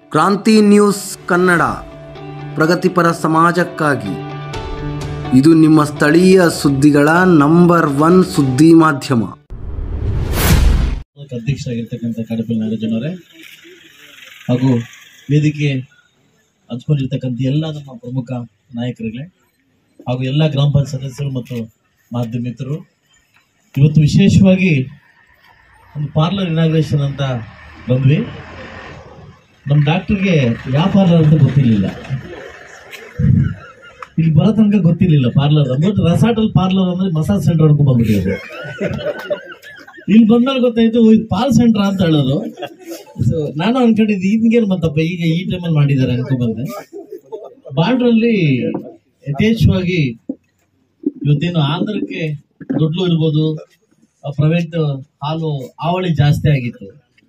ಕ್ರಾಂತಿ ನ್ಯೂಸ್ ಕನ್ನಡ ಪ್ರಗತಿಪರ ಸಮಾಜಕ್ಕಾಗಿ ಇದು ನಿಮ್ಮ ಸ್ಥಳೀಯ ಸುದ್ದಿಗಳ ನಂಬರ್ ಒನ್ ಸುದ್ದಿ ಮಾಧ್ಯಮ ತಾಲೂಕು ಅಧ್ಯಕ್ಷರಾಗಿರ್ತಕ್ಕಂಥ ಕಡಪಲ್ ನಾಗರಾಜನವರೇ ಹಾಗೂ ವೇದಿಕೆ ಹಂಚ್ಕೊಂಡಿರ್ತಕ್ಕಂಥ ಎಲ್ಲ ನಮ್ಮ ಪ್ರಮುಖ ನಾಯಕರುಗಳೇ ಹಾಗೂ ಎಲ್ಲ ಗ್ರಾಮ ಪಂಚಾಯತ್ ಸದಸ್ಯರು ಮತ್ತು ಮಾಧ್ಯಮ ಮಿತ್ರರು ಇವತ್ತು ವಿಶೇಷವಾಗಿ ಒಂದು ಪಾರ್ಲರ್ ಇನಾಗ್ರೇಷನ್ ಅಂತ ಬಂದ್ವಿ ನಮ್ಮ ಡಾಕ್ಟರ್ಗೆ ಯಾವ ಪಾರ್ಲರ್ ಅಂತ ಗೊತ್ತಿರಲಿಲ್ಲ ಇಲ್ಲಿ ಬರೋ ತನಕ ಗೊತ್ತಿರಲಿಲ್ಲ ಪಾರ್ಲರ್ ಬಟ್ ರೆಸಾರ್ಟಲ್ಲಿ ಪಾರ್ಲರ್ ಅಂದ್ರೆ ಮಸಾಜ್ ಸೆಂಟರ್ ಅನ್ಕೊಂಡ್ ಬಂದ್ಬಿಟ್ಟಿರೋದು ಇಲ್ಲಿ ಬಂದ್ಮೇಲೆ ಗೊತ್ತಾಯ್ತು ಇದು ಪಾಲ್ ಸೆಂಟರ್ ಅಂತ ಹೇಳೋದು ಸೊ ನಾನು ಅನ್ಕೊಂಡಿದ್ದೆ ಹಿಂಗೇನು ಬಂತಪ್ಪ ಈಗ ಈ ಟೈಮಲ್ಲಿ ಮಾಡಿದ್ದಾರೆ ಅನ್ಕೊಂಡ್ ಬಂದೆ ಬಾಂಡ್ರಲ್ಲಿ ಯಥೇಚ್ಛವಾಗಿ ಇವತ್ತೇನು ಆಂಧ್ರಕ್ಕೆ ದುಡ್ಲು ಇರ್ಬೋದು ಪ್ರೈವೇಟ್ ಹಾಲು ಹಾವಳಿ ಜಾಸ್ತಿ ಆಗಿತ್ತು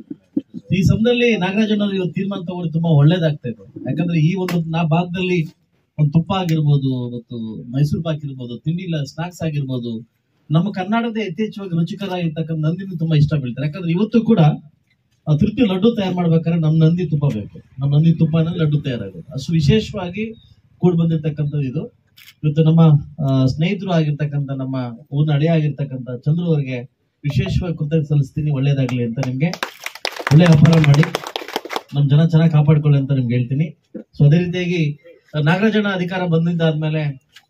ಈ ಸಮಯದಲ್ಲಿ ನಾಗರಾಜನವರು ಇವತ್ತು ತೀರ್ಮಾನ ತಗೊಂಡು ತುಂಬಾ ಒಳ್ಳೇದಾಗ್ತಾ ಇದೆ ಯಾಕಂದ್ರೆ ಈ ಒಂದು ನಾ ಭಾಗದಲ್ಲಿ ಒಂದು ತುಪ್ಪ ಆಗಿರ್ಬೋದು ಮತ್ತು ಮೈಸೂರು ಪಾಕ್ ಇರ್ಬೋದು ತಿಂಡಿ ಸ್ನಾಕ್ಸ್ ಆಗಿರ್ಬೋದು ನಮ್ಮ ಕರ್ನಾಟಕದ ಯಥೇಚ್ಛವಾಗಿ ರುಚಿಕರ ಆಗಿರ್ತಕ್ಕಂಥ ನಂದಿನೂ ತುಂಬಾ ಇಷ್ಟ ಬೀಳ್ತಾರೆ ಯಾಕಂದ್ರೆ ಇವತ್ತು ಕೂಡ ಆ ತೃಪ್ತಿ ಲಡ್ಡು ತಯಾರು ಮಾಡ್ಬೇಕಾದ್ರೆ ನಮ್ ನಂದಿ ತುಪ್ಪ ಬೇಕು ನಮ್ಮ ನಂದಿ ತುಪ್ಪನ ಲಡ್ಡು ತಯಾರಾಗೋದು ಅಷ್ಟು ವಿಶೇಷವಾಗಿ ಕೂಡ್ ಬಂದಿರ್ತಕ್ಕಂಥದ್ದು ಇದು ಇವತ್ತು ನಮ್ಮ ಆ, ಸ್ನೇಹಿತರು ಆಗಿರ್ತಕ್ಕಂಥ ನಮ್ಮ ಊರಿನ ಅಳಿಯ ಆಗಿರ್ತಕ್ಕಂಥ ಚಂದ್ರು ಅವರಿಗೆ ವಿಶೇಷವಾಗಿ ಕೃತಜ್ಞತೆ ಸಲ್ಲಿಸ್ತೀನಿ ಒಳ್ಳೇದಾಗ್ಲಿ ಅಂತ ನಿಮ್ಗೆ ಒಳ್ಳೆ ವ್ಯಾಪಾರ ಮಾಡಿ ನಮ್ ಜನ ಚೆನ್ನಾಗಿ ಕಾಪಾಡ್ಕೊಳ್ಳಿ ಅಂತ ನಿಮ್ಗೆ ಹೇಳ್ತೀನಿ ಸೊ ಅದೇ ರೀತಿಯಾಗಿ ಆ, ನಾಗರಾಜನ ಅಧಿಕಾರ ಬಂದಿದ್ದಾದ್ಮೇಲೆ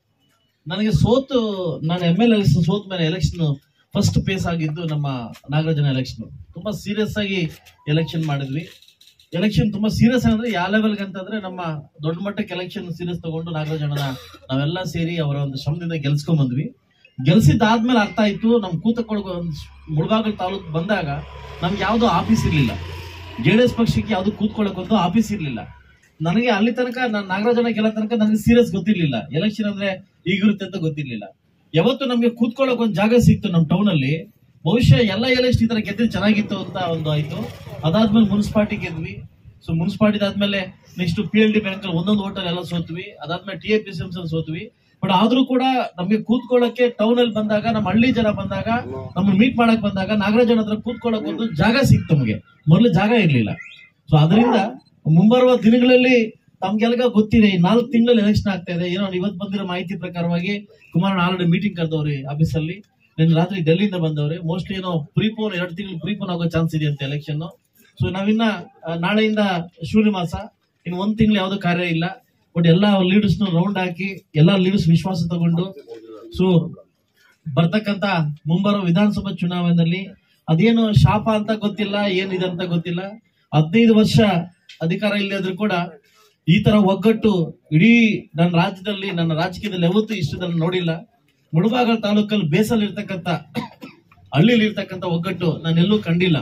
ನನಗೆ ಸೋತು ನಾನು ಎಮ್ ಎಲ್ ಎಲೆಕ್ಷನ್ ಸೋತ ಮೇಲೆ ಎಲೆಕ್ಷನ್ ಫಸ್ಟ್ ಪೇಸ್ ಆಗಿದ್ದು ನಮ್ಮ ನಾಗರಾಜನ ಎಲೆಕ್ಷನ್ ತುಂಬಾ ಸೀರಿಯಸ್ ಆಗಿ ಎಲೆಕ್ಷನ್ ಮಾಡಿದ್ವಿ ಎಲೆಕ್ಷನ್ ತುಂಬಾ ಸೀರಿಯಸ್ ಅಂದ್ರೆ ಯಾವ ಲೆವೆಲ್ಗೆ ಅಂತಂದ್ರೆ ನಮ್ಮ ದೊಡ್ಡ ಮಟ್ಟಕ್ಕೆ ಎಲೆಕ್ಷನ್ ಸೀರಿಯಸ್ ತಗೊಂಡು ನಾಗರಾಜನ ನಾವೆಲ್ಲ ಸೇರಿ ಅವರ ಒಂದು ಶ್ರಮದಿಂದ ಗೆಲ್ಸ್ಕೊಂಡ್ ಬಂದ್ವಿ ಗೆಲ್ಸಿದ್ದಾದ್ಮೇಲೆ ಅರ್ಥ ಆಯ್ತು ನಮ್ ಕೂತಕೊಳಗ ಒಂದು ಮುಳಬಾಗಲ್ ತಾಲೂಕ್ ಬಂದಾಗ ನಮ್ಗೆ ಯಾವ್ದು ಆಫೀಸ್ ಇರ್ಲಿಲ್ಲ ಜೆ ಡಿ ಎಸ್ ಪಕ್ಷಕ್ಕೆ ಯಾವ್ದು ಕೂತ್ಕೊಳ್ಳಕ್ ಒಂದು ಆಫೀಸ್ ಇರ್ಲಿಲ್ಲ ನನಗೆ ಅಲ್ಲಿ ತನಕ ನಾನು ನಾಗರಾಜನ ಗೆಲ್ಲ ತನಕ ನನಗೆ ಸೀರಿಯಸ್ ಗೊತ್ತಿರ್ಲಿಲ್ಲ ಎಲೆಕ್ಷನ್ ಅಂದ್ರೆ ಈಗಿರುತ್ತೆ ಅಂತ ಗೊತ್ತಿರ್ಲಿಲ್ಲ ಯಾವತ್ತು ನಮ್ಗೆ ಕೂತ್ಕೊಳ್ಳಕ್ ಒಂದು ಜಾಗ ಸಿಕ್ತು ನಮ್ಮ ಟೌನ್ ಅಲ್ಲಿ ಬಹುಶಃ ಎಲ್ಲ ಎಲೆಕ್ಷನ್ ಈ ತರ ಗೆದ್ರೆ ಚೆನ್ನಾಗಿತ್ತು ಅಂತ ಒಂದು ಆಯ್ತು ಅದಾದ್ಮೇಲೆ ಮುನ್ಸಿಪಾಲಿಟಿ ಗೆದ್ವಿ ಸೊ ಮುನ್ಸಿಪಾಲಿಟಿ ಆದ್ಮೇಲೆ next P L D bank ಅಲ್ಲಿ ಒಂದೊಂದು ಹೋಟೆಲ್ ಎಲ್ಲ ಸೋತ್ವಿ ಅದಾದ್ಮೇಲೆ ಟಿ ಎ ಪಿ ಸಿ ಸೋತ್ವಿ ಬಟ್ ಆದ್ರೂ ಕೂಡ ನಮ್ಗೆ ಕೂತ್ಕೊಳ್ಳಕ್ಕೆ ಟೌನ್ ಅಲ್ಲಿ ಬಂದಾಗ ನಮ್ಮ ಹಳ್ಳಿ ಜನ ಬಂದಾಗ ನಮ್ಮನ್ನ ಮೀಟ್ ಮಾಡಕ್ ಬಂದಾಗ ನಾಗರಾಜನ ಹತ್ರ ಕೂತ್ಕೊಳ್ಳಕ್ ಒಂದು ಜಾಗ ಸಿಕ್ತು ನಮ್ಗೆ ಮೊದಲು ಜಾಗ ಇರ್ಲಿಲ್ಲ ಸೊ ಅದರಿಂದ ಮುಂಬರುವ ದಿನಗಳಲ್ಲಿ ತಮ್ಗೆಲ್ಗ ಗೊತ್ತಿದೆ ಈ ನಾಲ್ಕು ತಿಂಗಳಲ್ಲಿ ಎಲೆಕ್ಷನ್ ಆಗ್ತಾ ಇದೆ ಏನೋ ಇವತ್ತು ಬಂದಿರೋ ಮಾಹಿತಿ ಪ್ರಕಾರವಾಗಿ ಕುಮಾರಣ್ಣ ಆಲ್ರೆಡಿ ಮೀಟಿಂಗ್ ಕರೆದವ್ರಿ ಆಫೀಸಲ್ಲಿ ನಿನ್ನೆ ರಾತ್ರಿ ಡೆಲ್ಲಿಯಿಂದ ಬಂದವ್ರೆ ಮೋಸ್ಟ್ಲಿ ಏನೋ ಪ್ರೀಪೋನ್ ಎರಡು ತಿಂಗಳು ಪ್ರೀಪೋನ್ ಆಗೋ ಚಾನ್ಸ್ ಇದೆ ಅಂತ ಎಲೆಕ್ಷನ್ ಸೊ ನಾವಿನ್ನ ಆ, ನಾಳೆಯಿಂದ ಶೂನ್ಯ ಮಾಸ ಇನ್ನು ಒಂದ್ ತಿಂಗಳು ಯಾವ್ದು ಕಾರ್ಯ ಇಲ್ಲ ಬಟ್ ಎಲ್ಲಾ ಲೀಡರ್ಸ್ ರೌಂಡ್ ಹಾಕಿ ಎಲ್ಲಾ ಲೀಡರ್ಸ್ ವಿಶ್ವಾಸ ತಗೊಂಡು ಸೊ ಬರ್ತಕ್ಕಂತ ಮುಂಬರುವ ವಿಧಾನಸಭಾ ಚುನಾವಣೆಯಲ್ಲಿ ಅದೇನು ಶಾಪ ಅಂತ ಗೊತ್ತಿಲ್ಲ ಏನಿದೆ ಅಂತ ಗೊತ್ತಿಲ್ಲ ಹದಿನೈದು ವರ್ಷ ಅಧಿಕಾರ ಇಲ್ಲದ್ರು ಕೂಡ ಈ ತರ ಒಗ್ಗಟ್ಟು ಇಡೀ ನನ್ನ ರಾಜ್ಯದಲ್ಲಿ ನನ್ನ ರಾಜಕೀಯದಲ್ಲಿ ಯಾವತ್ತೂ ಇಷ್ಟದಲ್ಲಿ ನೋಡಿಲ್ಲ ಮುಳಬಾಗಲ್ ತಾಲೂಕಲ್ಲಿ ಬೇಸಲ್ ಇರ್ತಕ್ಕಂಥ ಹಳ್ಳಿಲಿ ಇರ್ತಕ್ಕಂಥ ಒಗ್ಗಟ್ಟು ನಾನೆಲ್ಲೂ ಕಂಡಿಲ್ಲ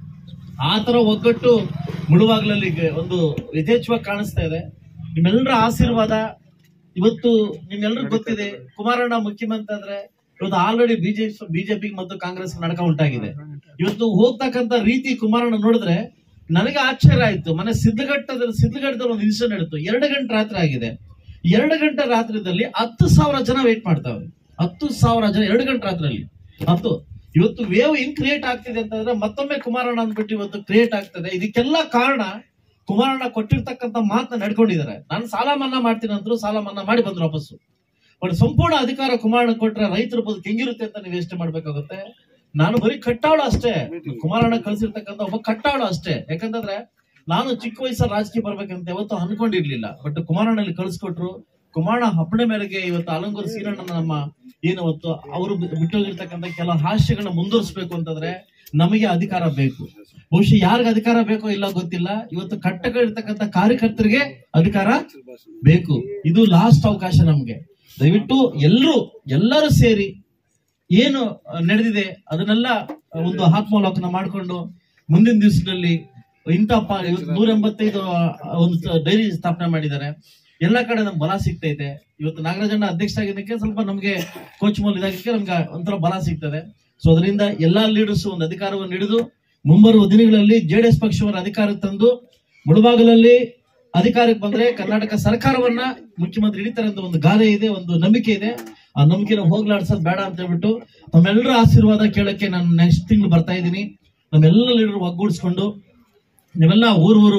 ಆ ತರ ಒಗ್ಗಟ್ಟು ಮುಳುವಾಗ್ಲಲ್ಲಿ ಒಂದು ಯಥೇಚ್ಛವಾಗಿ ಕಾಣಿಸ್ತಾ ಇದೆ ನಿಮ್ಮೆಲ್ಲರ ಆಶೀರ್ವಾದ ಇವತ್ತು ನಿಮ್ಗೆಲ್ರಿಗೂ ಗೊತ್ತಿದೆ ಕುಮಾರಣ್ಣ ಮುಖ್ಯಮಂತ್ರಿ ಆದ್ರೆ ಇವತ್ತು ಆಲ್ರೆಡಿ ಬಿಜೆಪಿ ಬಿಜೆಪಿ ಮತ್ತು ಕಾಂಗ್ರೆಸ್ ನಡಕ ಉಂಟಾಗಿದೆ ಇವತ್ತು ಹೋಗ್ತಕ್ಕಂತ ರೀತಿ ಕುಮಾರಣ್ಣ ನೋಡಿದ್ರೆ ನನಗೆ ಆಶ್ಚರ್ಯ ಆಯ್ತು ಮನೆ ಸಿದ್ಧಘಟ್ಟದಲ್ಲಿ ಸಿದ್ಧಘಟ್ಟದಲ್ಲಿ ಒಂದು ಇನ್ಸಿಡೆಂಟ್ ನಡೆಯಿತು ಎರಡು ಗಂಟೆ ರಾತ್ರಿ ಆಗಿದೆ ಎರಡು ಗಂಟೆ ರಾತ್ರಿದಲ್ಲಿ ಹತ್ತು ಸಾವಿರ ಜನ ವೇಟ್ ಮಾಡ್ತಾವೆ ಹತ್ತು ಸಾವಿರ ಜನ ಎರಡು ಗಂಟೆ ರಾತ್ರಿಯಲ್ಲಿ ಹತ್ತು ಇವತ್ತು ವೇವ್ ಹೆಂಗ್ ಕ್ರಿಯೇಟ್ ಆಗ್ತಿದೆ ಅಂತಂದ್ರೆ ಮತ್ತೊಮ್ಮೆ ಕುಮಾರಣ್ಣ ಅಂದ್ಬಿಟ್ಟು ಇವತ್ತು ಕ್ರಿಯೇಟ್ ಆಗ್ತದೆ ಇದಕ್ಕೆಲ್ಲ ಕಾರಣ ಕುಮಾರಣ್ಣ ಕೊಟ್ಟಿರ್ತಕ್ಕಂಥ ಮಾತನ್ನ ನಡ್ಕೊಂಡಿದ್ದಾರೆ ನಾನು ಸಾಲ ಮನ್ನಾ ಮಾಡ್ತೀನಿ ಅಂದ್ರು ಸಾಲ ಮನ್ನಾ ಮಾಡಿ ಬಂದ್ರು ವಾಪಸ್ಸು ಬಟ್ ಸಂಪೂರ್ಣ ಅಧಿಕಾರ ಕುಮಾರಣ್ಣ ಕೊಟ್ರೆ ರೈತರ ಬದುಕು ಹೆಂಗಿರುತ್ತೆ ಅಂತ ನೀವು ಯೋಚನೆ ಮಾಡ್ಬೇಕಾಗುತ್ತೆ ನಾನು ಬರೀ ಕಟ್ಟಾಳು ಅಷ್ಟೇ ಕುಮಾರಣ್ಣ ಕಳ್ಸಿರ್ತಕ್ಕಂಥ ಒಬ್ಬ ಕಟ್ಟಾಳು ಅಷ್ಟೇ ಯಾಕಂತಂದ್ರೆ ನಾನು ಚಿಕ್ಕ ವಯಸ್ಸಲ್ಲಿ ರಾಜಕೀಯ ಬರ್ಬೇಕಂತ ಯಾವತ್ತೂ ಅನ್ಕೊಂಡಿರ್ಲಿಲ್ಲ ಬಟ್ ಕುಮಾರಣ್ಣಲ್ಲಿ ಕಳ್ಸಿಕೊಟ್ರು ಕುಮಾರಣ್ಣ ಹಬ್ಬಣೆ ಮೇರೆಗೆ ಇವತ್ತು ಅಲಂಗೂರು ಸೀರಣ್ಣನ ನಮ್ಮ ಏನು ಅವತ್ತು ಅವರು ಬಿಟ್ಟೋಗಿರ್ತಕ್ಕಂಥ ಕೆಲ ಹಾಸ್ಯಗಳನ್ನ ಮುಂದುವರಿಸಬೇಕು ಅಂತಂದ್ರೆ ನಮಗೆ ಅಧಿಕಾರ ಬೇಕು ಬಹುಶಃ ಯಾರಿಗ ಅಧಿಕಾರ ಬೇಕೋ ಇಲ್ಲ ಗೊತ್ತಿಲ್ಲ ಇವತ್ತು ಕಟ್ಟಗಳಿರ್ತಕ್ಕಂಥ ಕಾರ್ಯಕರ್ತರಿಗೆ ಅಧಿಕಾರ ಬೇಕು ಇದು ಲಾಸ್ಟ್ ಅವಕಾಶ ನಮ್ಗೆ ದಯವಿಟ್ಟು ಎಲ್ಲರೂ ಎಲ್ಲರೂ ಸೇರಿ ಏನು ಅಹ್, ನಡೆದಿದೆ ಅದನ್ನೆಲ್ಲ ಒಂದು ಆತ್ಮಾವಲೋಕನ ಮಾಡಿಕೊಂಡು ಮುಂದಿನ ದಿವಸದಲ್ಲಿ ಇಂಥ ಪ- ಇವತ್ತು ನೂರ ಎಂಬತ್ತೈದು ಅಹ್, ಒಂದು ಡೈರಿ ಸ್ಥಾಪನೆ ಮಾಡಿದ್ದಾರೆ ಎಲ್ಲ ಕಡೆ ನಮ್ಗೆ ಬಲ ಸಿಗ್ತಾ ಇದೆ ಇವತ್ತು ನಾಗರಾಜಣ್ಣ ಅಧ್ಯಕ್ಷ ಆಗಿದ್ದಕ್ಕೆ ಸ್ವಲ್ಪ ನಮ್ಗೆ ಕೋಚ್ ಮೂಲ ಇದಾಗಕ್ಕೆ ನಮ್ಗೆ ಒಂಥರ ಬಲ ಸಿಗ್ತದೆ ಸೊ ಅದರಿಂದ ಎಲ್ಲಾ ಲೀಡರ್ಸ್ ಒಂದು ಅಧಿಕಾರವನ್ನು ಹಿಡಿದು ಮುಂಬರುವ ದಿನಗಳಲ್ಲಿ ಜೆಡಿಎಸ್ ಪಕ್ಷವನ್ನು ಅಧಿಕಾರಕ್ಕೆ ತಂದು ಮುಳುಬಾಗಲಲ್ಲಿ ಅಧಿಕಾರಕ್ಕೆ ಬಂದ್ರೆ ಕರ್ನಾಟಕ ಸರ್ಕಾರವನ್ನ ಮುಖ್ಯಮಂತ್ರಿ ಹಿಡಿತಾರೆ ಅಂತ ಒಂದು ಗಾದೆ ಇದೆ ಒಂದು ನಂಬಿಕೆ ಇದೆ ಆ ನಂಬಿಕೆನ ಹೋಗ್ಲಾಡ್ಸೋದ್ ಬೇಡ ಅಂತ ಹೇಳ್ಬಿಟ್ಟು ತಮ್ಮೆಲ್ಲರ ಆಶೀರ್ವಾದ ಕೇಳಕ್ಕೆ ನಾನು ನೆಕ್ಸ್ಟ್ ತಿಂಗಳು ಬರ್ತಾ ಇದ್ದೀನಿ ನಮ್ಮೆಲ್ಲ ಲೀಡರ್ ಒಗ್ಗೂಡಿಸ್ಕೊಂಡು ನೀವೆಲ್ಲ ಊರು ಊರು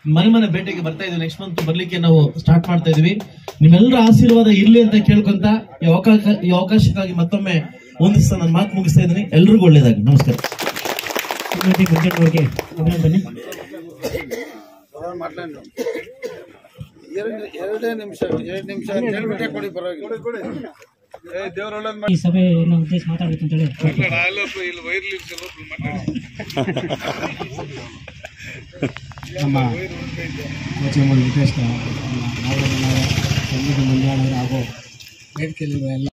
ಮನೆ ಮನೆ ಭೇಟಿಗೆ ಬರ್ತಾ ಇದೀವಿ ನೆಕ್ಸ್ಟ್ ಮಂತ್ ಬರ್ಲಿಕ್ಕೆ ನಾವು ಸ್ಟಾರ್ಟ್ ಮಾಡ್ತಾ ಇದೀವಿ ನಿಮ್ಮೆಲ್ಲರ ಆಶೀರ್ವಾದ ಇರ್ಲಿ ಅಂತ ಕೇಳ್ಕೊಂತ ಈ ಅವಕಾಶ ಈ ಅವಕಾಶಕ್ಕಾಗಿ ಮತ್ತೊಮ್ಮೆ ಒಂದಿಸ್ತಾ ನನ್ನ ಮಾತು ಮುಗಿಸ್ತಾ ಇದ್ದೀನಿ ಎಲ್ರಿಗೂ ಒಳ್ಳೇದಾಗಿ ನಮಸ್ಕಾರ ಶ್ರೀಮತಿ ಮಂಜಣ್ಣವ್ರಿಗೆ ಅಭಿನಂದನೆ ಎರಡೇ ನಿಮಿಷ ಎರಡು ನಿಮಿಷ ಅಂತ ಹೇಳ್ಬಿಟ್ಟೆ ಕೊಡಿ ಪರವಾಗಿಲ್ಲ ಈ ಸಭೆಯನ್ನು ಉದ್ದೇಶ ಮಾತಾಡಬೇಕು ಅಂತೇಳಿ ನಮ್ಮ ಕೋಚಿಂಗ್ ನಿರ್ದೇಶಕ ನಮ್ಮ ನಾಗರಾಜ ಮಂಡ್ಯಾಳವರು ಹಾಗೂ ವೇದಿಕೆಯಲ್ಲಿರುವ ಎಲ್ಲ